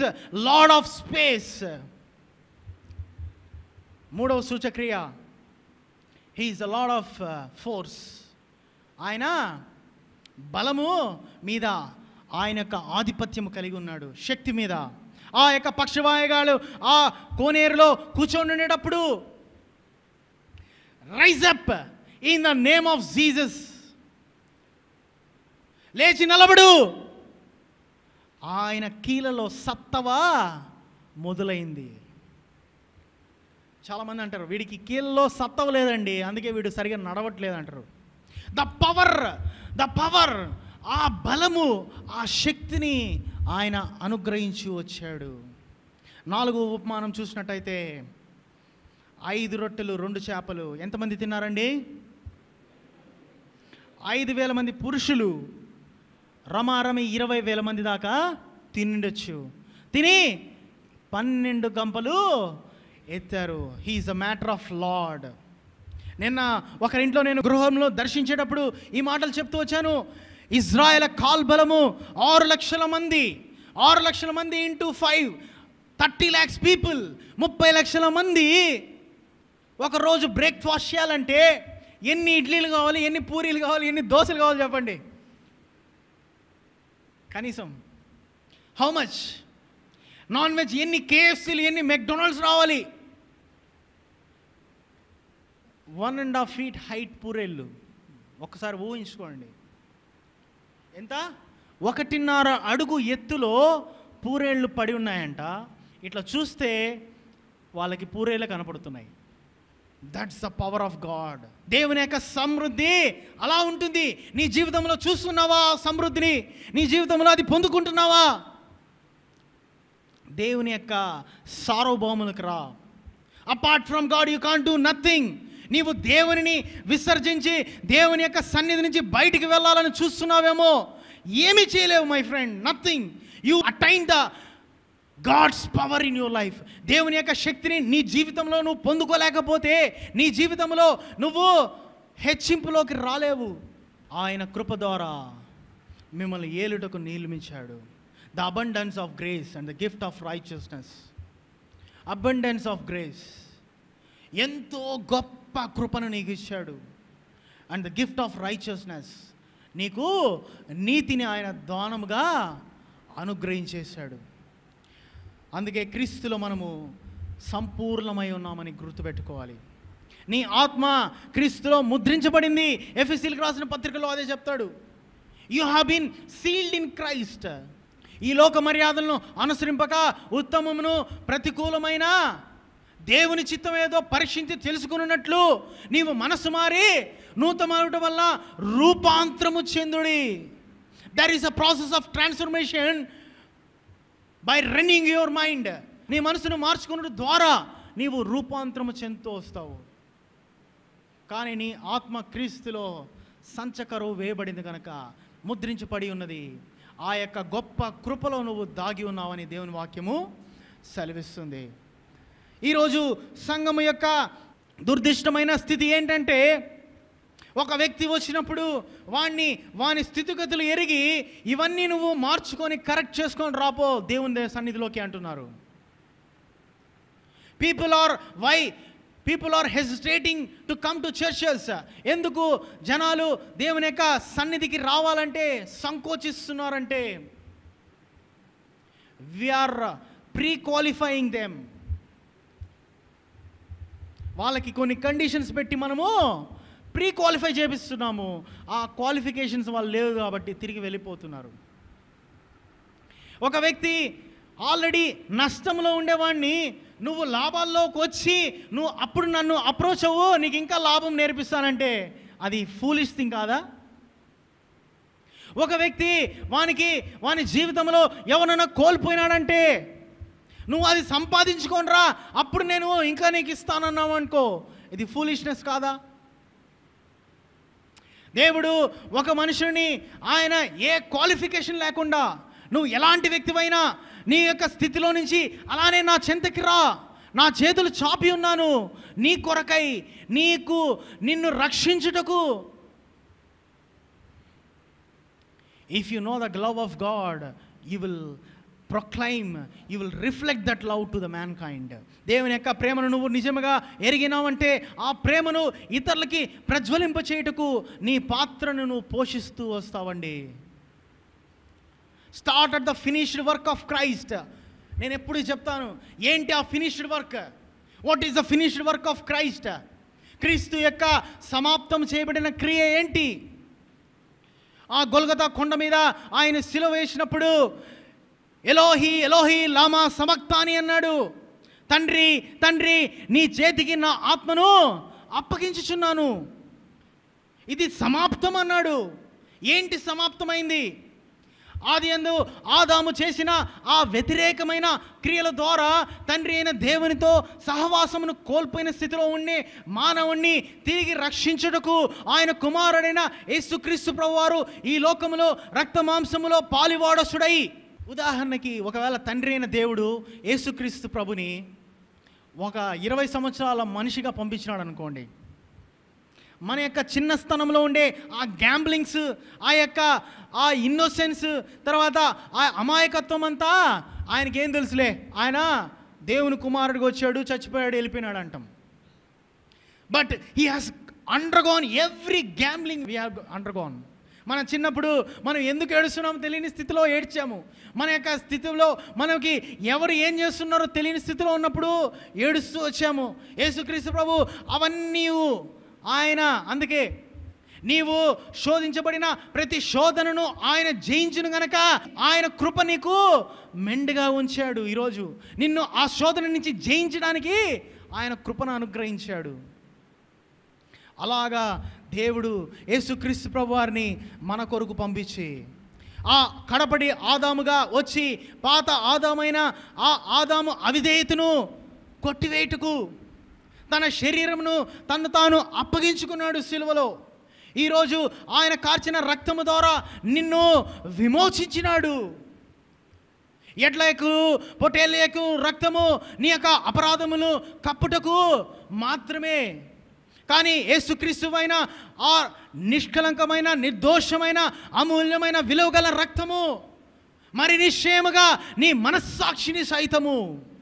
he's lord of space మూడవ సూచక్రియ he is the lord of force ఆయన బలము మీద ఆయన యొక్క ఆధిపత్యం కలిగి ఉన్నాడు శక్తి మీద ఆ యొక్క పక్షవాయుగాలు ఆ కోనేరులో కూర్చొని ఉండేటప్పుడు rise up in the name of Jesus లేచి నిలబడు ఆయన కీలలో సత్తవ మొదలైంది చాలామంది అంటారు వీడికి కీళ్ళలో సత్తవ లేదండి అందుకే వీడు సరిగా నడవట్లేదు అంటారు ద పవర్ ద పవర్ ఆ బలము ఆ శక్తిని ఆయన అనుగ్రహించి వచ్చాడు నాలుగో ఉపమానం చూసినట్టయితే ఐదు రొట్టెలు రెండు చేపలు ఎంతమంది తిన్నారండి ఐదు వేల మంది పురుషులు రమారమి ఇరవై వేల మంది దాకా తినుండొచ్చు తిని పన్నెండు గంపలు ఎత్తారు he is a matter of Lord నిన్న ఒకరింట్లో నేను గృహంలో దర్శించేటప్పుడు ఈ మాటలు చెప్తూ వచ్చాను ఇజ్రాయెల్ కాల్బలము ఆరు లక్షల మంది ఆరు లక్షల మంది into five thirty lakhs people ముప్పై లక్షల మంది ఒకరోజు బ్రేక్ఫాస్ట్ చేయాలంటే ఎన్ని ఇడ్లీలు కావాలి ఎన్ని పూరీలు కావాలి ఎన్ని దోశలు కావాలి చెప్పండి కనీసం హౌ మచ్ నాన్ వెజ్ ఎన్ని కేఎఫ్సీలు ఎన్ని మెక్డొనాల్డ్స్ రావాలి one and half feet height పూరేళ్ళు ఒకసారి ఊహించుకోండి ఎంత ఒకటిన్నర అడుగు ఎత్తులో పూరేళ్ళు పడి ఉన్నాయంట ఇట్లా చూస్తే వాళ్ళకి పూరేళ్ళే కనపడుతున్నాయి that's the power of God దేవుని యొక్క సమృద్ధి అలా ఉంటుంది నీ జీవితంలో చూస్తున్నావా ఆ సమృద్ధిని నీ జీవితంలో అది పొందుకుంటున్నావా దేవుని యొక్క సార్వభౌములకు రా apart from God you can't do nothing నీవు దేవునిని విసర్జించి దేవుని యొక్క సన్నిధి నుంచి బయటికి వెళ్ళాలని చూస్తున్నావేమో ఏమీ చేయలేవు my friend nothing you attain the God's power in your life దేవుని యొక్క శక్తిని నీ జీవితంలో నువ్వు పొందుకోలేకపోతే నీ జీవితంలో నువ్వు హెచ్చింపులోకి రాలేవు ఆయన కృప ద్వారా మిమ్మల్ని ఏలుటకు నియమించాడు the abundance of grace and the gift of righteousness abundance of grace ఎంతో గొప్ప కృపను నీకు ఇచ్చాడు and the gift of righteousness నీకు నీతిని ఆయన దానముగా అనుగ్రహించేశాడు అందుకే క్రీస్తులో మనము సంపూర్ణమై ఉన్నామని గుర్తుపెట్టుకోవాలి నీ ఆత్మ క్రీస్తులో ముద్రించబడింది ఎఫ్ఎస్సీలకు రాసిన పత్రికలో అదే చెప్తాడు you have been sealed in Christ ఈ లోక మర్యాదలను అనుసరింపక ఉత్తమమును ప్రతికూలమైన దేవుని చిత్తం ఏదో పరీక్షించి తెలుసుకున్నట్లు నీవు మనసు మారి నూతనమవటం వల్ల రూపాంతరము చెందుడి there is a process of transformation by running your mind నీ మనసును మార్చుకున్నట్టు ద్వారా నీవు రూపాంతరము చెందుతూ వస్తావు కానీ నీ ఆత్మ క్రీస్తులో సంచకరువు వేయబడింది కనుక ముద్రించబడి ఉన్నది ఆ యొక్క గొప్ప కృపలో నువ్వు దాగి ఉన్నావని దేవుని వాక్యము సెలవిస్తుంది ఈరోజు సంఘము యొక్క దుర్దిష్టమైన స్థితి ఏంటంటే ఒక వ్యక్తి వచ్చినప్పుడు వాణ్ణి వాని స్థితిగతులు ఎరిగి ఇవన్నీ నువ్వు మార్చుకొని కరెక్ట్ చేసుకొని రాపో దేవుని దే- సన్నిధిలోకి అంటున్నారు people are why people are hesitating to come to churches ఎందుకు జనాలు దేవుని యొక్క సన్నిధికి రావాలంటే సంకోచిస్తున్నారంటే వీఆర్ ప్రీ క్వాలిఫైయింగ్ దెమ్ వాళ్ళకి కొన్ని కండిషన్స్ పెట్టి మనము ప్రీ క్వాలిఫై చేపిస్తున్నాము ఆ క్వాలిఫికేషన్స్ వాళ్ళు లేవు కాబట్టి తిరిగి వెళ్ళిపోతున్నారు ఒక వ్యక్తి ఆల్రెడీ నష్టంలో ఉండేవాడిని నువ్వు లాభాల్లోకి వచ్చి నువ్వు అప్పుడు నన్ను అప్రోచ్ అవ్వు నీకు ఇంకా లాభం నేర్పిస్తానంటే అది ఫూలిష్ థింగ్ కాదా ఒక వ్యక్తి వానికి వాని జీవితంలో ఎవరన్నా కోల్పోయినాడంటే నువ్వు అది సంపాదించుకోనరా అప్పుడు నేను ఇంకా నీకు ఇస్తానన్నావు అనుకో ఇది ఫూలిష్నెస్ కాదా దేవుడు ఒక మనుషుని ఆయన ఏ క్వాలిఫికేషన్ లేకుండా నువ్వు ఎలాంటి వ్యక్తివైనా నీ యొక్క స్థితిలో నుంచి అలానే నా చెంతకి రా నా చేతులు చాపి ఉన్నాను నీ కొరకై నీకు నిన్ను రక్షించుటకు if you know the love of God you will proclaim you will reflect that love to the mankind దేవుని యొక్క ప్రేమను నువ్వు నిజముగా ఎరిగినావంటే ఆ ప్రేమను ఇతరులకి ప్రజ్వలింప చేయుటకు నీ పాత్రను నువ్వు పోషిస్తూ వస్తావండి start at the finished work of Christ నేను ఎప్పుడు చెప్తాను ఏంటి ఆ finished work what is the finished work of Christ క్రీస్తు యొక్క సమాప్తం చేయబడిన క్రియ ఏంటి ఆ గొల్గతా కొండ మీద ఆయన శిల వేసినప్పుడు ఎలోహి ఎలోహి లామా సమక్తాని అన్నాడు తండ్రి తండ్రి నీ చేతికి నా ఆత్మను అప్పగించుచున్నాను ఇది సమాప్తం అన్నాడు ఏంటి సమాప్తమైంది ఆది అందు ఆదాము చేసిన ఆ వ్యతిరేకమైన క్రియల ద్వారా తండ్రి అయిన దేవునితో సహవాసమును కోల్పోయిన స్థితిలో ఉండే మానవుణ్ణి తిరిగి రక్షించుటకు ఆయన కుమారుడైన యేసుక్రీస్తు ప్రభువారు ఈ లోకములో రక్త మాంసములో పాలివాడసుడై ఉదాహరణకి ఒకవేళ తండ్రి అయిన దేవుడు యేసుక్రీస్తు ప్రభుని ఒక ఇరవై సంవత్సరాల మనిషిగా పంపించినాడు అనుకోండి మన యొక్క చిన్న స్థానంలో ఉండే ఆ గ్యాంబ్లింగ్స్ ఆ యొక్క ఆ ఇన్నోసెన్స్ తర్వాత ఆ అమాయకత్వం అంతా ఆయనకేం తెలుసులే ఆయన దేవుని కుమారుడికి వచ్చాడు చచ్చిపోయాడు వెళ్ళిపోయినాడు అంటాం but he has undergone every gambling we have undergone మన చిన్నప్పుడు మనం ఎందుకు ఏడుస్తున్నామో తెలియని స్థితిలో ఏడ్చాము మన యొక్క స్థితిలో మనకి ఎవరు ఏం చేస్తున్నారో తెలియని స్థితిలో ఉన్నప్పుడు ఏడుస్తూ వచ్చాము యేసుక్రీస్తు ప్రభు అవన్నీ ఆయన అందుకే నీవు శోధించబడిన ప్రతి శోధనను ఆయన జయించును గనక ఆయన కృప నీకు మెండుగా ఉంచాడు ఈరోజు నిన్ను ఆ శోధన నుంచి జయించడానికి ఆయన కృపను అనుగ్రహించాడు అలాగా దేవుడు యేసుక్రీస్తు ప్రభు వారిని మన కొరకు పంపించి ఆ కడపడి ఆదాముగా వచ్చి పాత ఆదామైన ఆ ఆదాము అవిధేయతను కొట్టివేయుటకు తన శరీరమును తను తాను అప్పగించుకున్నాడు సిలువలో ఈరోజు ఆయన కార్చిన రక్తము ద్వారా నిన్ను విమోచించినాడు ఎడ్లకు పొటేళ్ళకు రక్తము నీ యొక్క అపరాధములు కప్పుటకు మాత్రమే కానీ యేసుక్రీస్తువైన ఆ నిష్కలంకమైన నిర్దోషమైన అమూల్యమైన విలువగల రక్తము మరి నిశ్చయముగా నీ మనస్సాక్షిని సైతము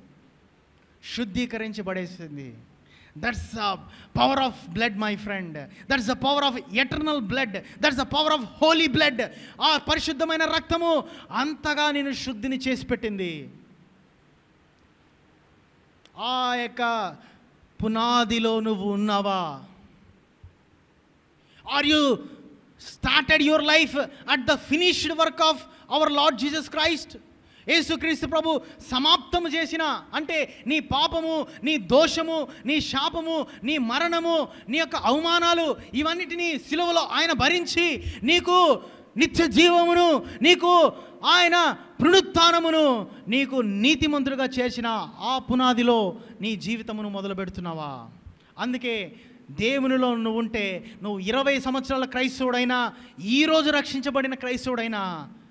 శుద్ధీకరించబడేసింది that's the power of blood my friend that's the power of eternal blood that's the power of holy blood ఆ పరిశుద్ధమైన రక్తము అంతగా నేను శుద్ధిని చేసి పెట్టింది ఆ యొక్క పునాదిలో నువ్వు ఉన్నావా are you started your life at the finished work of our Lord Jesus Christ యేసుక్రీస్తు ప్రభు సమాప్తము చేసిన అంటే నీ పాపము నీ దోషము నీ శాపము నీ మరణము నీ యొక్క అవమానాలు ఇవన్నిటినీ సిలువలో ఆయన భరించి నీకు నిత్య జీవమును నీకు ఆయన పునరుత్నమును నీకు నీతిమంతుడిగా చేసిన ఆ పునాదిలో నీ జీవితమును మొదలు పెడుతున్నావా అందుకే దేవునిలో నువ్వు ఉంటే నువ్వు ఇరవై సంవత్సరాల క్రైస్తవుడైనా ఈరోజు రక్షించబడిన క్రైస్తవుడైనా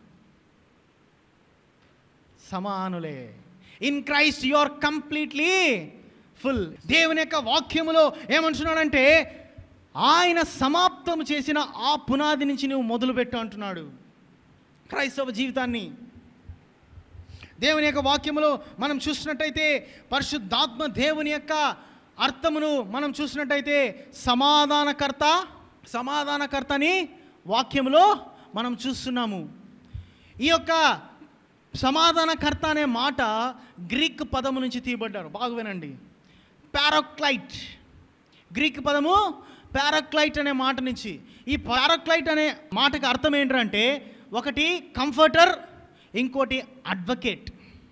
సమానులే in Christ you are completely full దేవుని యొక్క వాక్యములో ఏమంటున్నాడంటే ఆయన సమాప్తం చేసిన ఆ పునాది నుంచి నువ్వు మొదలుపెట్టు అంటున్నాడు క్రైస్తవ జీవితాన్ని దేవుని యొక్క వాక్యములో మనం చూసినట్టయితే పరిశుద్ధాత్మ దేవుని యొక్క అర్థమును మనం చూసినట్టయితే సమాధానకర్త సమాధానకర్త అని వాక్యములో మనం చూస్తున్నాము ఈ యొక్క సమాధానకర్త అనే మాట గ్రీక్ పదము నుంచి తీయబడ్డారు బాగా వినండి పారాక్లైట్ గ్రీక్ పదము పారాక్లైట్ అనే మాట నుంచి ఈ పారాక్లైట్ అనే మాటకి అర్థం ఏంటంటే ఒకటి కంఫర్టర్ ఇంకోటి అడ్వకేట్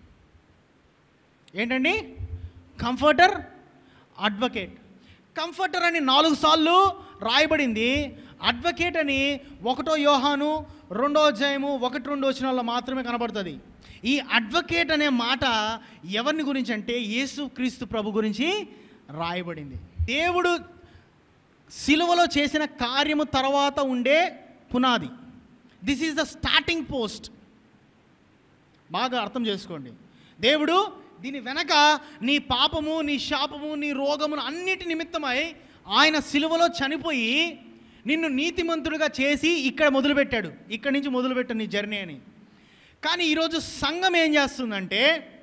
ఏంటండి కంఫర్టర్ అడ్వకేట్ కంఫర్టర్ అని నాలుగు సార్లు రాయబడింది అడ్వకేట్ అని ఒకటో యోహాను రెండో అధ్యాయము ఒకటి రెండు వచనాల్లో మాత్రమే కనబడుతుంది ఈ అడ్వకేట్ అనే మాట ఎవరిని గురించి అంటే యేసు క్రీస్తు ప్రభు గురించి రాయబడింది దేవుడు సిలువలో చేసిన కార్యము తర్వాత ఉండే పునాది this is the starting post బాగా అర్థం చేసుకోండి దేవుడు దీని వెనక నీ పాపము నీ శాపము నీ రోగమును అన్నిటి నిమిత్తమై ఆయన సిలువలో చనిపోయి నిన్ను నీతిమంతుడిగా చేసి ఇక్కడ మొదలుపెట్టాడు ఇక్కడి నుంచి మొదలుపెట్టాడు నీ జర్నీ అని కానీ ఈరోజు సంఘం ఏం చేస్తుందంటే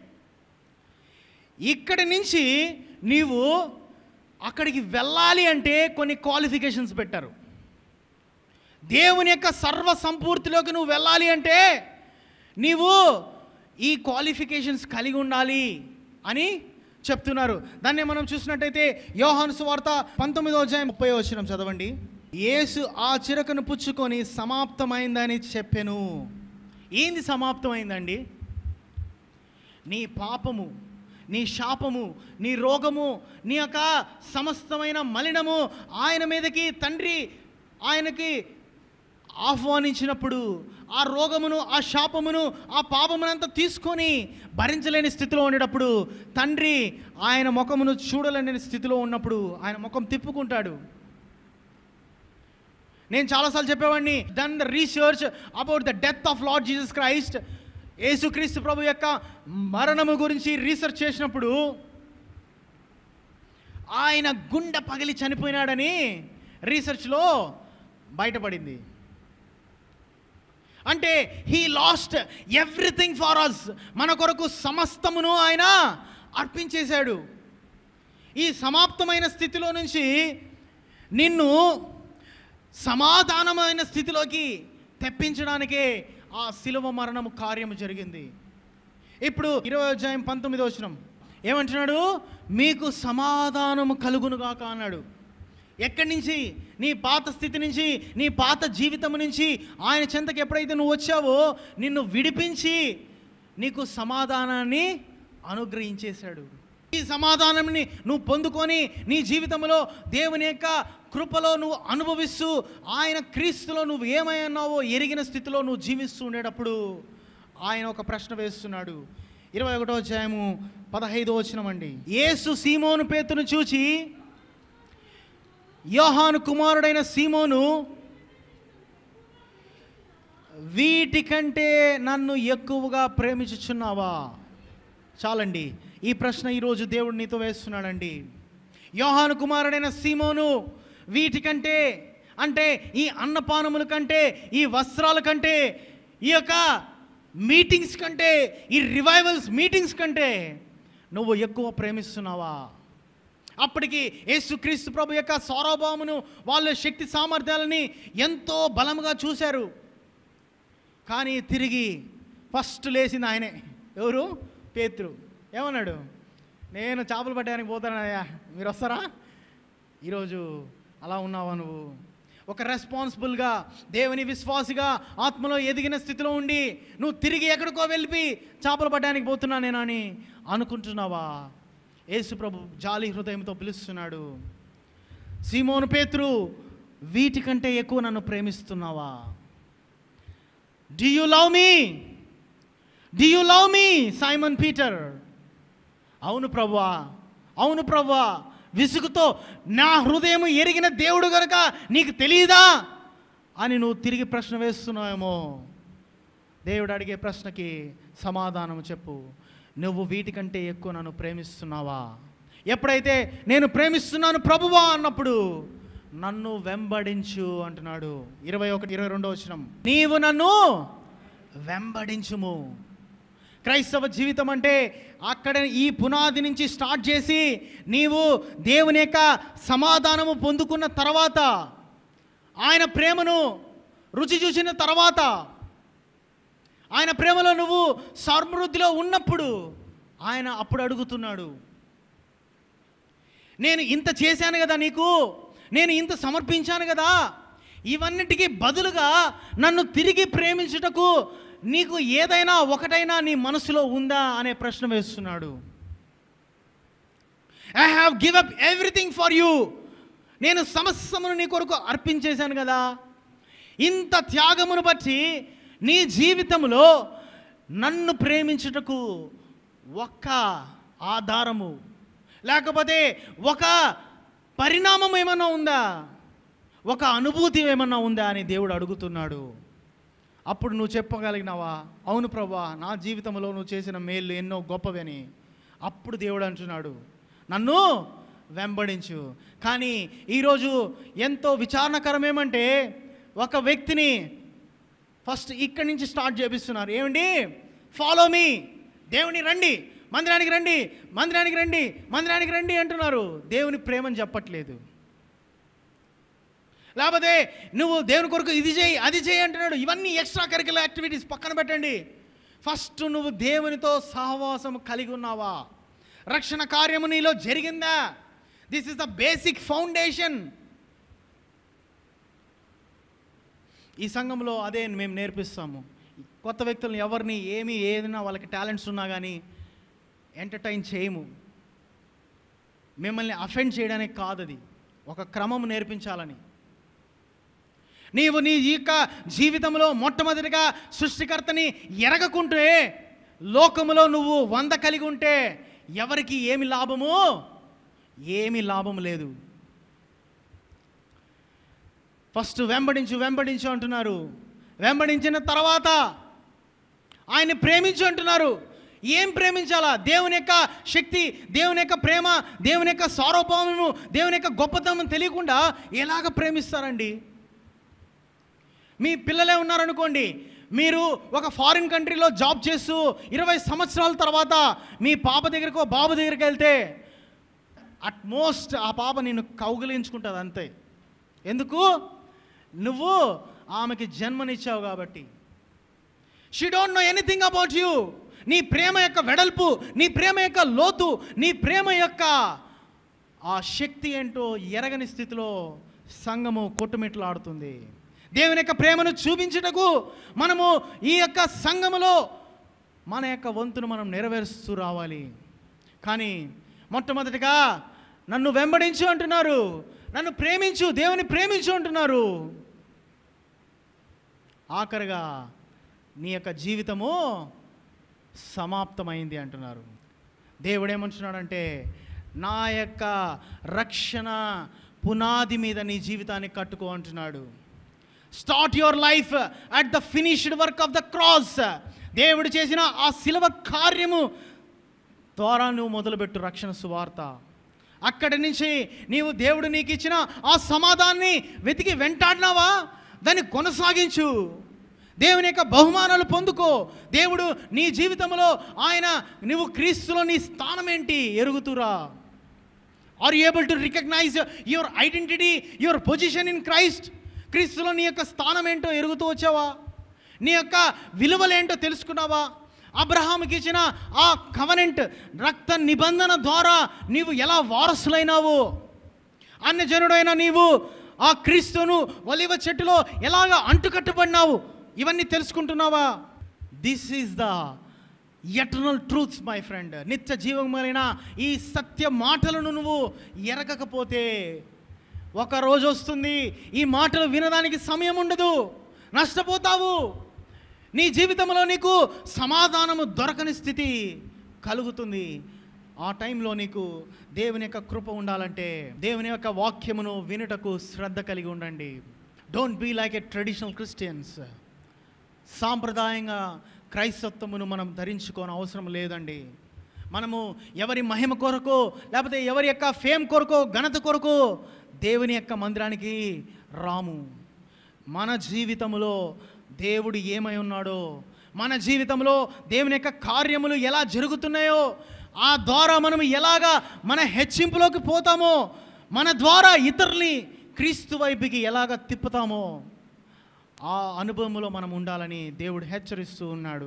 ఇక్కడి నుంచి నీవు అక్కడికి వెళ్ళాలి అంటే కొన్ని క్వాలిఫికేషన్స్ పెట్టారు దేవుని యొక్క సర్వ సంపూర్తిలోకి నువ్వు వెళ్ళాలి అంటే నీవు ఈ క్వాలిఫికేషన్స్ కలిగి ఉండాలి అని చెప్తున్నారు దాన్ని మనం చూసినట్టయితే యోహాను సువార్త పంతొమ్మిదో అధ్యాయం ముప్పై వచ్చిన చదవండి యేసు ఆ చిరకను పుచ్చుకొని సమాప్తమైందని చెప్పెను ఏంది సమాప్తమైందండి నీ పాపము నీ శాపము నీ రోగము నీ యొక్క సమస్తమైన మలినము ఆయన మీదకి తండ్రి ఆయనకి ఆహ్వానించినప్పుడు ఆ రోగమును ఆ శాపమును ఆ పాపమునంతా తీసుకొని భరించలేని స్థితిలో ఉండేటప్పుడు తండ్రి ఆయన ముఖమును చూడలేని స్థితిలో ఉన్నప్పుడు ఆయన ముఖం తిప్పుకుంటాడు నేను చాలాసార్లు చెప్పేవాడిని done the research about the death of Lord Jesus Christ యేసుక్రీస్తు ప్రభు యొక్క మరణము గురించి రీసెర్చ్ చేసినప్పుడు ఆయన గుండె పగిలి చనిపోయినాడని రీసెర్చ్లో బయటపడింది అంటే he lost everything for us మన కొరకు సమస్తమును ఆయన అర్పించేశాడు ఈ సమాప్తమైన స్థితిలో నుంచి నిన్ను సమాధానమైన స్థితిలోకి తెప్పించడానికే ఆ శిలువ మరణము కార్యము జరిగింది ఇప్పుడు ఇరవై అధ్యాయం పంతొమ్మిది వచ్చినం ఏమంటున్నాడు మీకు సమాధానము కలుగునుగాక అన్నాడు ఎక్కడి నుంచి నీ పాత స్థితి నుంచి నీ పాత జీవితం నుంచి ఆయన చెంతకి ఎప్పుడైతే నువ్వు వచ్చావో నిన్ను విడిపించి నీకు సమాధానాన్ని అనుగ్రహించేశాడు ఈ సమాధానాన్ని నువ్వు పొందుకొని నీ జీవితంలో దేవుని యొక్క కృపలో నువ్వు అనుభవిస్తూ ఆయన క్రీస్తులో నువ్వు ఏమై ఉన్నావో ఎరిగిన స్థితిలో నువ్వు జీవిస్తూ ఉండేటప్పుడు ఆయన ఒక ప్రశ్న వేస్తున్నాడు ఇరవై ఒకటో అధ్యాయము పదహైదో వచనమండి యేసు సీమోను పేతును చూచి యోహాను కుమారుడైన సీమోను వీటికంటే నన్ను ఎక్కువగా ప్రేమించుచున్నావా చాలండి ఈ ప్రశ్న ఈరోజు దేవుడు నీతో వేస్తున్నాడండి యోహాను కుమారుడైన సీమోను వీటికంటే అంటే ఈ అన్నపానముల కంటే ఈ వస్త్రాల కంటే ఈ యొక్క మీటింగ్స్ కంటే ఈ రివైవల్స్ మీటింగ్స్ కంటే నువ్వు ఎక్కువ ప్రేమిస్తున్నావా అప్పటికి యేసుక్రీస్తు ప్రభు యొక్క సారోభావమును వాళ్ళ శక్తి సామర్థ్యాలని ఎంతో బలముగా చూశారు కానీ తిరిగి ఫస్ట్ లేచింది ఆయనే ఎవరు పేతురు ఏమన్నాడు నేను చేపలు పట్టడానికి పోతానయ్యా మీరు వస్తారా ఈరోజు అలా ఉన్నావా నువ్వు ఒక రెస్పాన్సిబుల్గా దేవుని విశ్వాసిగా ఆత్మలో ఎదిగిన స్థితిలో ఉండి నువ్వు తిరిగి ఎక్కడికో వెళ్ళి చేపలు పట్టడానికి పోతున్నా నేను అని అనుకుంటున్నావా యేసు ప్రభు జాలి హృదయంతో పిలుస్తున్నాడు సీమోను పేతురు వీటికంటే ఎక్కువ నన్ను ప్రేమిస్తున్నావా do you love me do you love me Simon Peter అవును ప్రభువా అవును ప్రభువా విసుగుతో నా హృదయం ఎరిగిన దేవుడు గనుక నీకు తెలియదా అని నువ్వు తిరిగి ప్రశ్న వేస్తున్నావేమో దేవుడు అడిగే ప్రశ్నకి సమాధానం చెప్పు నువ్వు వీటికంటే ఎక్కువ నన్ను ప్రేమిస్తున్నావా ఎప్పుడైతే నేను ప్రేమిస్తున్నాను ప్రభువా అన్నప్పుడు నన్ను వెంబడించు అంటున్నాడు ఇరవై ఒకటి ఇరవై రెండో వచ్చినం నీవు నన్ను వెంబడించుము క్రైస్తవ జీవితం అంటే అక్కడ ఈ పునాది నుంచి స్టార్ట్ చేసి నీవు దేవుని యొక్క సమాధానము పొందుకున్న తర్వాత ఆయన ప్రేమను రుచి చూసిన తర్వాత ఆయన ప్రేమలో నువ్వు సమృద్ధిలో ఉన్నప్పుడు ఆయన అప్పుడు అడుగుతున్నాడు నేను ఇంత చేశాను కదా నీకు నేను ఇంత సమర్పించాను కదా ఇవన్నిటికీ బదులుగా నన్ను తిరిగి ప్రేమించుటకు నీకు ఏదైనా ఒకటైనా నీ మనసులో ఉందా అనే ప్రశ్న వేస్తున్నాడు I have give up everything for you నేను సమస్తమును నీ కొరకు అర్పించేశాను కదా ఇంత త్యాగమును బట్టి నీ జీవితంలో నన్ను ప్రేమించుటకు ఒక్క ఆధారము లేకపోతే ఒక పరిణామం ఏమన్నా ఉందా ఒక అనుభూతి ఏమన్నా ఉందా అని దేవుడు అడుగుతున్నాడు అప్పుడు నువ్వు చెప్పగలిగినావా అవును ప్రభా నా జీవితంలో నువ్వు చేసిన మేళ్ళు ఎన్నో గొప్పవని అప్పుడు దేవుడు అంటున్నాడు నన్ను వెంబడించు కానీ ఈరోజు ఎంతో విచారణకరం ఏమంటే ఒక వ్యక్తిని ఫస్ట్ ఇక్కడి నుంచి స్టార్ట్ చేపిస్తున్నారు ఏమండి ఫాలో మీ దేవుని రండి మందిరానికి రండి మందిరానికి రండి మందిరానికి రండి అంటున్నారు దేవుని ప్రేమని చెప్పట్లేదు లేకపోతే నువ్వు దేవుని కొరకు ఇది చేయి అది చేయి అంటున్నాడు ఇవన్నీ ఎక్స్ట్రా కరికులర్ యాక్టివిటీస్ పక్కన పెట్టండి ఫస్ట్ నువ్వు దేవునితో సహవాసం కలిగి ఉన్నావా రక్షణ కార్యము నీలో జరిగిందా this is the basic foundation ఈ సంఘంలో అదే మేము నేర్పిస్తాము కొత్త వ్యక్తులను ఎవరిని ఏమి ఏదైనా వాళ్ళకి టాలెంట్స్ ఉన్నా కానీ ఎంటర్టైన్ చేయము మిమ్మల్ని అఫెండ్ చేయడానికి కాదు అది ఒక క్రమం నేర్పించాలని నీవు నీ యొక్క జీవితంలో మొట్టమొదటిగా సృష్టికర్తని ఎరగకుంటే లోకములో నువ్వు వంద కలిగి ఉంటే ఎవరికి ఏమి లాభము ఏమి లాభం లేదు ఫస్ట్ వెంబడించు వెంబడించు అంటున్నారు వెంబడించిన తర్వాత ఆయన్ని ప్రేమించు అంటున్నారు ఏం ప్రేమించాలా దేవుని యొక్క శక్తి దేవుని యొక్క ప్రేమ దేవుని యొక్క సార్వభౌమము దేవుని యొక్క గొప్పతనం తెలియకుండా ఎలాగ ప్రేమిస్తారండి మీ పిల్లలే ఉన్నారనుకోండి మీరు ఒక ఫారిన్ కంట్రీలో జాబ్ చేస్తూ ఇరవై సంవత్సరాల తర్వాత మీ పాప దగ్గరకు బాబు దగ్గరికి వెళ్తే అట్మోస్ట్ ఆ పాప నిన్ను కౌగిలించుకుంటుంది అంతే ఎందుకు నువ్వు ఆమెకి జన్మనిచ్చావు కాబట్టి she don't know anything about you నీ ప్రేమ యొక్క వెడల్పు నీ ప్రేమ యొక్క లోతు నీ ప్రేమ యొక్క ఆ శక్తి ఏంటో ఎరగని స్థితిలో సంఘము కొట్టుమిట్లాడుతుంది దేవుని యొక్క ప్రేమను చూపించుటకు మనము ఈ యొక్క సంఘములో మన యొక్క వంతును మనం నెరవేరుస్తూ రావాలి కానీ మొట్టమొదటిగా నన్ను వెంబడించు అంటున్నారు నన్ను ప్రేమించు దేవుని ప్రేమించు అంటున్నారు ఆఖరిగా నీ యొక్క జీవితము సమాప్తమైంది అంటున్నారు దేవుడు ఏమంటున్నాడంటే నా యొక్క రక్షణ పునాది మీద నీ జీవితాన్ని కట్టుకో అంటున్నాడు start your life at the finished work of the cross దేవుడు చేసిన ఆ శిలవ కార్యము ద్వారా నువ్వు మొదలుపెట్టు రక్షణ సువార్త అక్కడి నుంచి నీవు దేవుడు నీకు ఇచ్చిన ఆ సమాధాన్ని వెతికి వెంటాడినావా దాన్ని కొనసాగించు దేవుని యొక్క బహుమానాలు పొందుకో దేవుడు నీ జీవితంలో ఆయన నువ్వు క్రీస్తులో నీ స్థానం ఏంటి ఎరుగుతురా are able to recognise your identity your position in Christ క్రీస్తులో నీ యొక్క స్థానం ఏంటో ఎరుగుతూ వచ్చావా నీ యొక్క విలువలేంటో తెలుసుకున్నావా అబ్రహాముకి ఇచ్చిన ఆ కవనెంట్ రక్త నిబంధన ద్వారా నీవు ఎలా వారసులైనావు అన్యజనుడైన నీవు ఆ క్రీస్తును ఒలివ చెట్టులో ఎలాగ అంటుకట్టుబడినావు ఇవన్నీ తెలుసుకుంటున్నావా this is the eternal truths my friend నిత్య జీవమైన ఈ సత్య మాటలను నువ్వు ఎరగకపోతే ఒక రోజు వస్తుంది ఈ మాటలు వినడానికి సమయం ఉండదు నష్టపోతావు నీ జీవితంలో నీకు సమాధానము దొరకని స్థితి కలుగుతుంది ఆ టైంలో నీకు దేవుని యొక్క కృప ఉండాలంటే దేవుని యొక్క వాక్యమును వినుటకు శ్రద్ధ కలిగి ఉండండి don't be like a traditional Christians సాంప్రదాయంగా క్రైస్తత్వమును మనం ధరించుకోని అవసరం లేదండి మనము ఎవరి మహిమ కొరకు లేకపోతే ఎవరి యొక్క ఫేమ్ కొరకు ఘనత కొరకు దేవుని యొక్క మందిరానికి రాము మన జీవితంలో దేవుడు ఏమై ఉన్నాడో మన జీవితంలో దేవుని యొక్క కార్యములు ఎలా జరుగుతున్నాయో ఆ ద్వారా మనం ఎలాగా మన హెచ్చింపులోకి పోతామో మన ద్వారా ఇతరుల్ని క్రీస్తు వైపుకి ఎలాగ తిప్పుతామో ఆ అనుభవంలో మనం ఉండాలని దేవుడు హెచ్చరిస్తూ ఉన్నాడు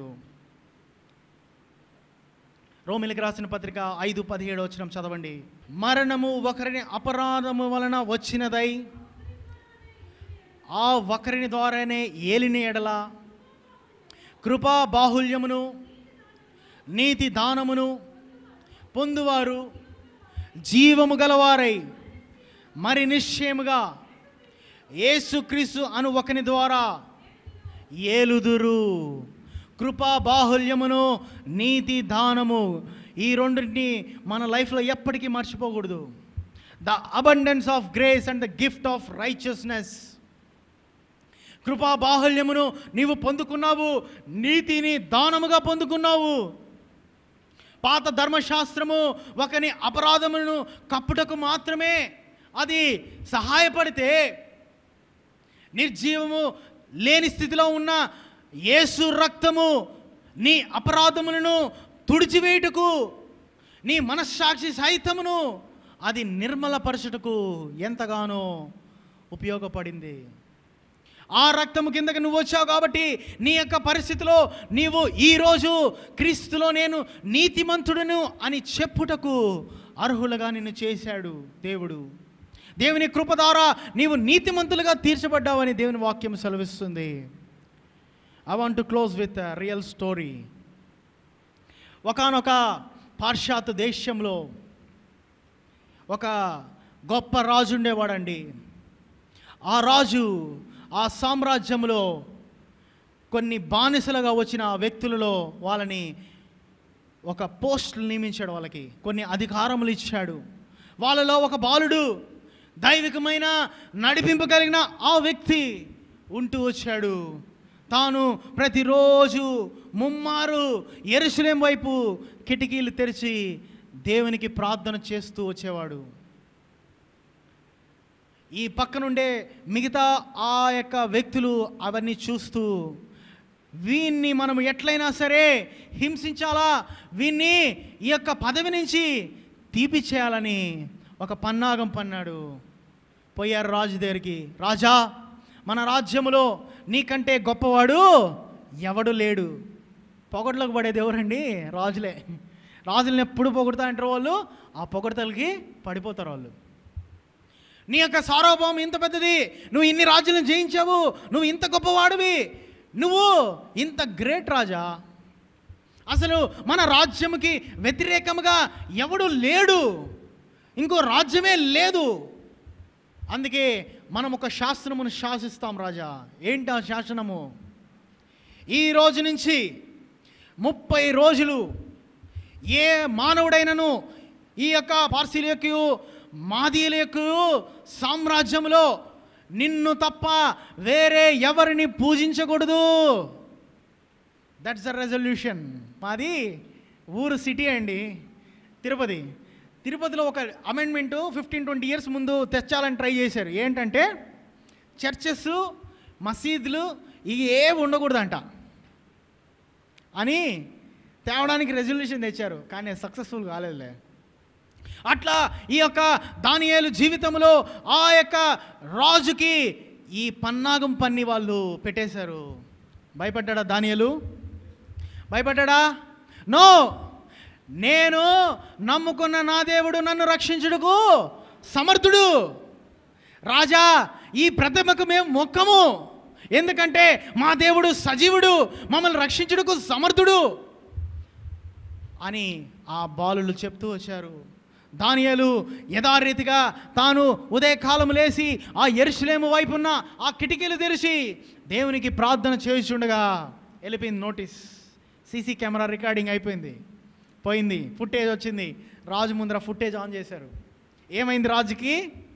రోమిలికి రాసిన పత్రిక ఐదు పదిహేడు వచ్చిన చదవండి మరణము ఒకరిని అపరాధము వలన వచ్చినదై ఆ ఒకరిని ద్వారానే ఏలిన ఎడల కృపా బాహుల్యమును నీతి దానమును పొందువారు జీవము గలవారై మరి నిశ్చయముగా యేసుక్రీస్తు అను ఒకని ద్వారా ఏలుదురు కృపా బాహుల్యమును నీతి దానము ఈ రెండింటిని మన లైఫ్లో ఎప్పటికీ మర్చిపోకూడదు the abundance of grace and the gift of righteousness కృపా బాహుల్యమును నీవు పొందుకున్నావు నీతిని దానముగా పొందుకున్నావు పాత ధర్మశాస్త్రము ఒకని అపరాధములను కప్పుటకు మాత్రమే అది సహాయపడితే నిర్జీవము లేని స్థితిలో ఉన్న యేసు రక్తము నీ అపరాధములను తుడిచివేయుటకు నీ మనస్సాక్షి సహితమును అది నిర్మలపరచుటకు ఎంతగానో ఉపయోగపడింది ఆ రక్తము కిందకి నువ్వు వచ్చావు కాబట్టి నీ యొక్క పరిస్థితిలో నీవు ఈరోజు క్రీస్తులో నేను నీతిమంతుడును అని చెప్పుటకు అర్హులుగా నిన్ను చేశాడు దేవుడు దేవుని కృప ద్వారా నీవు నీతిమంతులుగా తీర్చబడ్డావని దేవుని వాక్యం సెలవిస్తుంది I want to close with real story ఒకనొక పాశ్చాత్య దేశంలో ఒక గొప్ప రాజు ఉండేవాడండి ఆ రాజు ఆ సామ్రాజ్యంలో కొన్ని బానిసలుగా వచ్చిన ఆ వ్యక్తులలో వాళ్ళని ఒక పోస్టులు నియమించాడు వాళ్ళకి కొన్ని అధికారములు ఇచ్చాడు వాళ్ళలో ఒక బాలుడు దైవికమైన నడిపింపు కలిగిన ఆ వ్యక్తి ఉంటూ వచ్చాడు తాను ప్రతిరోజు ముమ్మారు ఎరుసలేం వైపు కిటికీలు తెరిచి దేవునికి ప్రార్థన చేస్తూ వచ్చేవాడు ఈ పక్కనుండే మిగతా ఆ యొక్క వ్యక్తులు అవన్నీ చూస్తూ వీన్ని మనం ఎట్లయినా సరే హింసించాలా వీన్ని ఈ యొక్క పదవి నుంచి తీపిచ్చేయాలని ఒక పన్నాగం పన్నాడు పోయారు రాజు దగ్గరికి రాజా మన రాజ్యములో నీకంటే గొప్పవాడు ఎవడు లేడు పొగడ్లకు పడేది ఎవరండి రాజులే రాజులను ఎప్పుడు పొగుడుతా అంటారు వాళ్ళు ఆ పొగడతలకి పడిపోతారు వాళ్ళు నీ యొక్క సార్వభౌమం ఇంత పెద్దది నువ్వు ఇన్ని రాజ్యాలను జయించావు నువ్వు ఇంత గొప్పవాడివి నువ్వు ఇంత గ్రేట్ రాజా అసలు మన రాజ్యముకి వ్యతిరేకముగా ఎవడు లేడు ఇంకో రాజ్యమే లేదు అందుకే మనం ఒక శాసనమును శాసిస్తాం రాజా ఏంటి ఆ శాసనము ఈ రోజు నుంచి ముప్పై రోజులు ఏ మానవుడైనను ఈ యొక్క పార్సీలకు మాదీయులకు సామ్రాజ్యంలో నిన్ను తప్ప వేరే ఎవరిని పూజించకూడదు దట్స్ ద రెజల్యూషన్ మాది ఊరు సిటీ అండి తిరుపతి తిరుపతిలో ఒక అమెండ్మెంటు ఫిఫ్టీన్ ట్వంటీ ఇయర్స్ ముందు తెచ్చాలని ట్రై చేశారు ఏంటంటే చర్చెస్ మసీదులు ఇవి ఏ ఉండకూడదంట అని తేవడానికి రెజల్యూషన్ తెచ్చారు కానీ సక్సెస్ఫుల్ కాలేదులే అట్లా ఈ యొక్క దానియేలు జీవితంలో ఆ యొక్క రాజుకి ఈ పన్నాగం పన్ని వాళ్ళు పెట్టేశారు భయపడ్డాడా దానియేలు భయపడ్డాడా నో నేను నమ్ముకున్న నా దేవుడు నన్ను రక్షించుటకు సమర్థుడు రాజా ఈ ప్రతిమకు మేము మొక్కము ఎందుకంటే మా దేవుడు సజీవుడు మమ్మల్ని రక్షించుటకు సమర్థుడు అని ఆ బాలులు చెప్తూ వచ్చారు దానియలు యథారీతిగా తాను ఉదయకాలం లేచి ఆ ఎరుసలేము వైపున్న ఆ కిటికీలు తెరిచి దేవునికి ప్రార్థన చేయుచుండగా వెళ్ళిపోయింది నోటీస్ సీసీ కెమెరా రికార్డింగ్ అయిపోయింది పోయింది ఫుటేజ్ వచ్చింది రాజు ముందర ఫుటేజ్ ఆన్ చేశారు ఏమైంది రాజుకి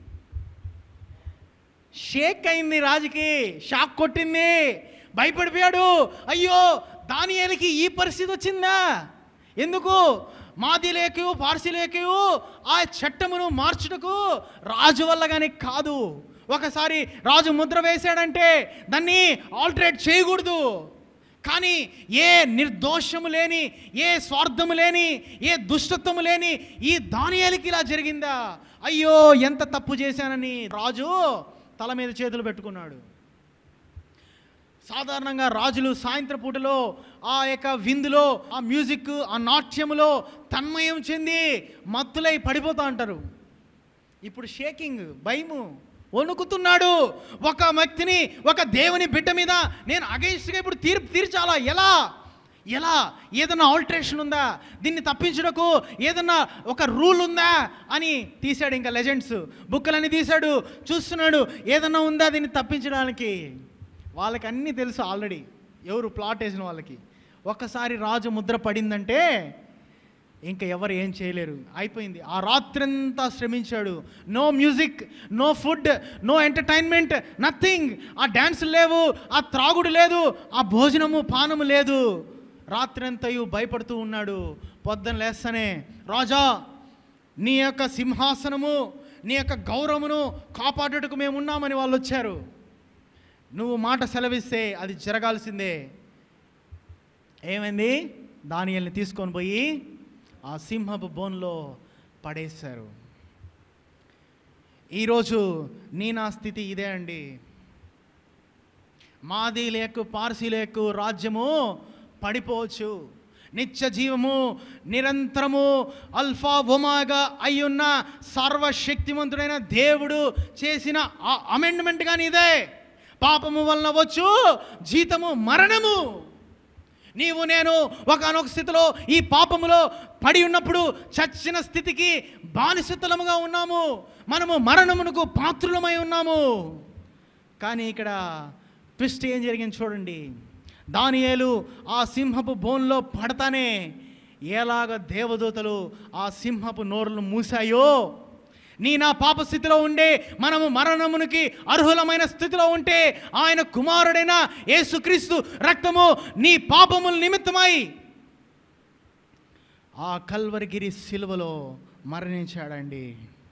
షేక్ అయింది రాజుకి షాక్ కొట్టింది భయపడిపోయాడు అయ్యో దానియేలకి ఈ పరిస్థితి వచ్చిందా ఎందుకు మాదిలేకు పార్సిలేకు ఆ చట్టమును మార్చుటకు రాజు వల్ల కానీ కాదు ఒకసారి రాజు ముద్ర వేశాడంటే దాన్ని ఆల్టరేట్ చేయకూడదు కానీ ఏ నిర్దోషము లేని ఏ స్వార్థము లేని ఏ దుష్టత్వము లేని ఈ దానియాలకి ఇలా జరిగిందా అయ్యో ఎంత తప్పు చేశానని రాజు తల మీద చేతులు పెట్టుకున్నాడు సాధారణంగా రాజులు సాయంత్రం పూటలో ఆ యొక్క విందులో ఆ మ్యూజిక్ ఆ నాట్యములో తన్మయం చెంది మత్తులై పడిపోతా అంటారు ఇప్పుడు షేకింగ్ భయము వణుకుతున్నాడు ఒక వ్యక్తిని ఒక దేవుని బిడ్డ మీద నేను అగైన్స్ట్గా ఇప్పుడు తీర్పు తీర్చాలా ఎలా ఎలా ఏదైనా ఆల్టరేషన్ ఉందా దీన్ని తప్పించుటకు ఏదన్నా ఒక రూల్ ఉందా అని తీశాడు ఇంకా లెజెండ్స్ బుక్కలన్నీ తీశాడు చూస్తున్నాడు ఏదన్నా ఉందా దీన్ని తప్పించడానికి వాళ్ళకి అన్నీ తెలుసు ఆల్రెడీ ఎవరు ప్లాట్ వేసిన వాళ్ళకి ఒక్కసారి రాజు ముద్ర పడిందంటే ఇంకా ఎవరు ఏం చేయలేరు అయిపోయింది ఆ రాత్రంతా శ్రమించాడు no music no food no entertainment nothing ఆ డ్యాన్స్ లేవు ఆ త్రాగుడు లేదు ఆ భోజనము పానము లేదు రాత్రంతయు భయపడుతూ ఉన్నాడు పొద్దున లేస్తనే రాజా నీ యొక్క సింహాసనము నీ యొక్క గౌరవమును కాపాడుటకు మేము ఉన్నామని వాళ్ళు వచ్చారు నువ్వు మాట సెలవిస్తే అది జరగాల్సిందే ఏమైంది దానియల్ని తీసుకొని పోయి ఆ సింహపు బోన్లో పడేశారు ఈరోజు నీ నా స్థితి ఇదే అండి మాది లేకు పార్సీ లేకు రాజ్యము పడిపోవచ్చు నిత్య జీవము నిరంతరము అల్ఫా ఒమాగా అయ్యున్న సర్వశక్తివంతుడైన దేవుడు చేసిన ఆ అమెండ్మెంట్ కానీ ఇదే పాపము వలన వచ్చు జీతము మరణము నీవు నేను ఒకనొక స్థితిలో ఈ పాపములో పడి ఉన్నప్పుడు చచ్చిన స్థితికి బానిసతులముగా ఉన్నాము మనము మరణమునకు పాత్రులమై ఉన్నాము కానీ ఇక్కడ ట్విస్ట్ ఏం జరిగింది చూడండి దానియేలు ఆ సింహపు బోన్లో పడతానే ఎలాగ దేవదూతలు ఆ సింహపు నోరులు మూసాయో నీ నా పాప స్థితిలో ఉండే మనము మరణమునికి అర్హులమైన స్థితిలో ఉంటే ఆయన కుమారుడైన యేసుక్రీస్తు రక్తము నీ పాపముల నిమిత్తమై ఆ కల్వరిగిరి సిలువలో మరణించాడండి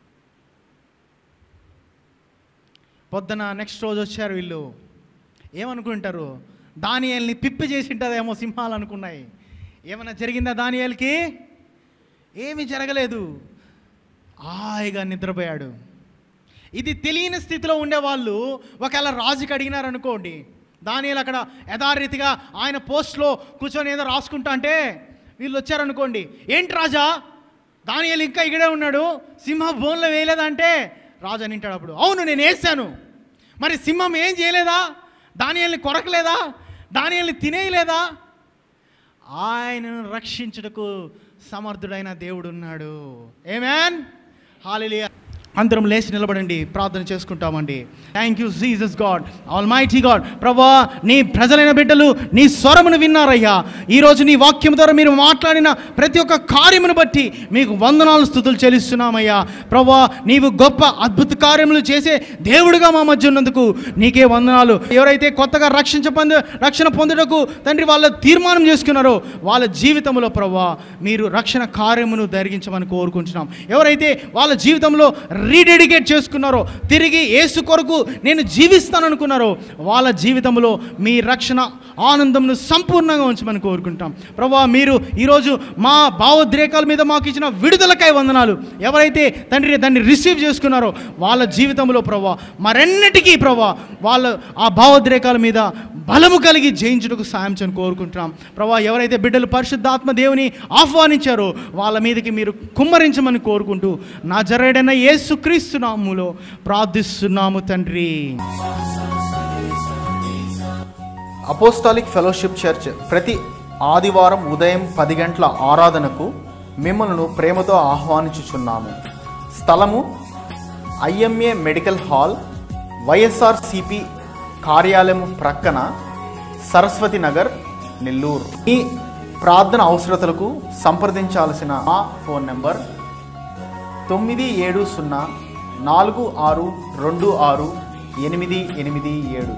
పొద్దున నెక్స్ట్ రోజు వచ్చారు వీళ్ళు ఏమనుకుంటారు దానియల్ని పిప్పి చేసి ఉంటుందేమో సింహాలు అనుకున్నాయి ఏమైనా జరిగిందా దానియల్కి ఏమీ జరగలేదు హాయిగా నిద్రపోయాడు ఇది తెలియని స్థితిలో ఉండేవాళ్ళు ఒకవేళ రాజుకి అడిగినారనుకోండి దానియలు అక్కడ యథారీతిగా ఆయన పోస్ట్లో కూర్చొని ఏదో రాసుకుంటా అంటే వీళ్ళు వచ్చారనుకోండి ఏంటి రాజా దానియలు ఇంకా ఇక్కడే ఉన్నాడు సింహ బోన్లో వేయలేదంటే రాజు అని వింటాడు అప్పుడు అవును నేను వేసాను మరి సింహం ఏం చేయలేదా దానియల్ని కొరకలేదా దానియల్ని తినేయలేదా ఆయనను రక్షించుటకు సమర్థుడైన దేవుడు ఉన్నాడు ఏమేన్ హాలిలియా అందరం లేచి నిలబడండి ప్రార్థన చేసుకుంటామండి thank you Jesus God almighty God ప్రభా నీ ప్రజలైన బిడ్డలు నీ స్వరమును విన్నారయ్యా ఈరోజు నీ వాక్యం ద్వారా మీరు మాట్లాడిన ప్రతి ఒక్క కార్యమును బట్టి మీకు వందనాలు స్థుతులు చెల్లిస్తున్నామయ్యా ప్రభా నీవు గొప్ప అద్భుత కార్యములు చేసే దేవుడిగా మా మధ్య ఉన్నందుకు నీకే వందనాలు ఎవరైతే కొత్తగా రక్షించ పొంద రక్షణ పొందుటకు తండ్రి వాళ్ళ తీర్మానం చేసుకున్నారో వాళ్ళ జీవితంలో ప్రభా మీరు రక్షణ కార్యమును జరిగించమని కోరుకుంటున్నాం ఎవరైతే వాళ్ళ జీవితంలో రీడెడికేట్ చేసుకున్నారో తిరిగి యేసు కొరకు నేను జీవిస్తాను అనుకున్నారో వాళ్ళ జీవితంలో మీ రక్షణ ఆనందంను సంపూర్ణంగా ఉంచమని కోరుకుంటాం ప్రభా మీరు ఈరోజు మా భావోద్రేకాల మీద మాకు ఇచ్చిన విడుదలకై వందనాలు ఎవరైతే తండ్రి దాన్ని రిసీవ్ చేసుకున్నారో వాళ్ళ జీవితంలో ప్రభా మరెన్నటికీ ప్రభా వాళ్ళ ఆ భావోద్రేకాల మీద బలము కలిగి జయించుటకు సాయం చేయని కోరుకుంటున్నాం ప్రభా ఎవరైతే బిడ్డలు పరిశుద్ధాత్మ దేవుని ఆహ్వానించారో వాళ్ళ మీదకి మీరు కుమ్మరించమని కోరుకుంటూ నా జరేడైన యేసుక్రీస్తు నామములో ప్రార్థిస్తున్నాము తండ్రి అపోస్టాలిక్ ఫెలోషిప్ చర్చ్ ప్రతి ఆదివారం ఉదయం పది గంటల ఆరాధనకు మిమ్మల్ని ప్రేమతో ఆహ్వానించుచున్నాము స్థలము IMA medical hall YSR CP కార్యాలయం ప్రక్కన సరస్వతి నగర్ నెల్లూరు ఈ ప్రార్థన అవసరతలకు సంప్రదించాల్సిన మా ఫోన్ నెంబర్ తొమ్మిది ఏడు సున్నా నాలుగు ఆరు రెండు ఆరు ఎనిమిది ఎనిమిది ఏడు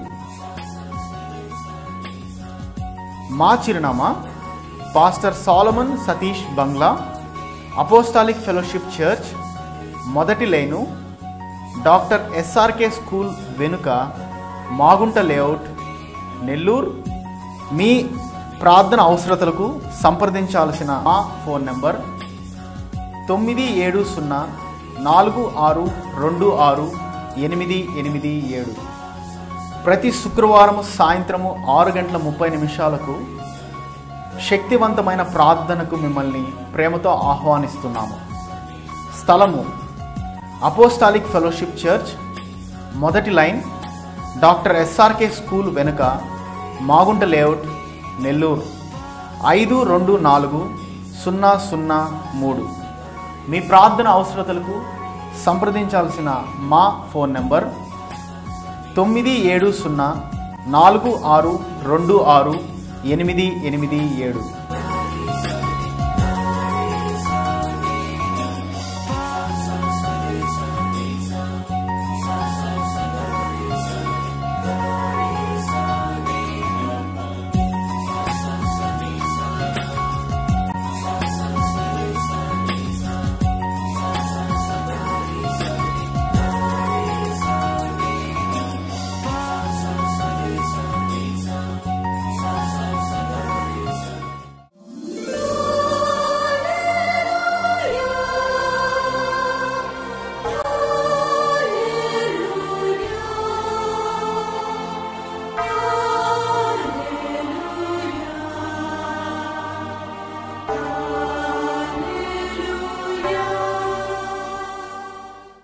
మా చిరునామా పాస్టర్ సాలమన్ సతీష్ బంగ్లా అపోస్టాలిక్ ఫెలోషిప్ చర్చ్ మొదటి లైను డాక్టర్ ఎస్ఆర్కే స్కూల్ వెనుక మాగుంట లేఅవుట్ నెల్లూరు మీ ప్రార్థన అవసరతలకు సంప్రదించాల్సిన మా ఫోన్ నెంబర్ తొమ్మిది ఏడు సున్నా నాలుగు ఆరు రెండు ఆరు ఎనిమిది ఎనిమిది ఏడు ప్రతి శుక్రవారం సాయంత్రము ఆరు గంటల ముప్పై నిమిషాలకు శక్తివంతమైన ప్రార్థనకు మిమ్మల్ని ప్రేమతో ఆహ్వానిస్తున్నాము స్థలము అపోస్టాలిక్ ఫెలోషిప్ చర్చ్ మొదటి లైన్ డాక్టర్ ఎస్ఆర్కే స్కూల్ వెనుక మాగుంట లేఅవుట్ నెల్లూరు ఐదు రెండు నాలుగు సున్నా సున్నా మూడు మీ ప్రార్థన అవసరతలకు సంప్రదించాల్సిన మా ఫోన్ నెంబర్ తొమ్మిది ఏడు సున్నా నాలుగు ఆరు రెండు ఆరు ఎనిమిది ఎనిమిది ఏడు